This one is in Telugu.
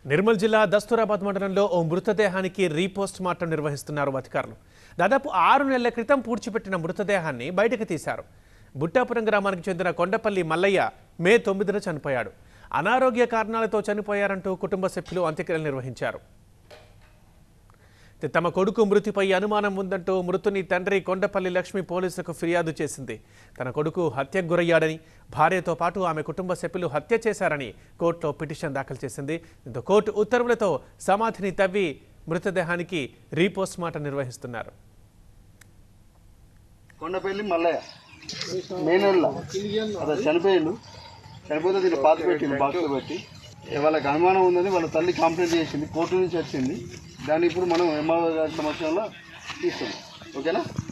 నిర్మల్ జిల్లా దస్తూరాబాద్ మండలంలో ఓ మృతదేహానికి రీపోస్ట్ మార్టం నిర్వహిస్తున్నారు అధికారులు దాదాపు ఆరు నెలల క్రితం పూడ్చిపెట్టిన మృతదేహాన్ని బయటకు తీశారు బుట్టాపురం గ్రామానికి చెందిన కొండపల్లి మల్లయ్య మే తొమ్మిదిన చనిపోయాడు అనారోగ్య కారణాలతో చనిపోయారంటూ కుటుంబ సభ్యులు అంత్యక్రియలు నిర్వహించారు తమ కొడుకు మృతిపై అనుమానం ఉందంటూ మృతుని తండ్రి కొండపల్లి లక్ష్మి పోలీసులకు ఫిర్యాదు చేసింది తన కొడుకు హత్యకు గురయ్యాడని భార్యతో పాటు ఆమె కుటుంబ సభ్యులు హత్య చేశారని కోర్టులో పిటిషన్ దాఖలు చేసింది దీంతో కోర్టు ఉత్తర్వులతో సమాధిని తవ్వి మృతదేహానికి రీపోస్ట్ మార్టం నిర్వహిస్తున్నారు కొండపల్లి మల్లయ్య మే నెలలో అతను చనిపోయిండు చనిపోతే దీన్ని పాత పెట్టింది బాక్స్లో పెట్టి ఏ వాళ్ళకి అనుమానం ఉందని వాళ్ళ తల్లి కంప్లైంట్ చేసింది కోర్టు నుంచి వచ్చింది దాన్ని ఇప్పుడు మనం ఎంఆర్ఓ గారి సమక్షంలో తీస్తున్నాం ఓకేనా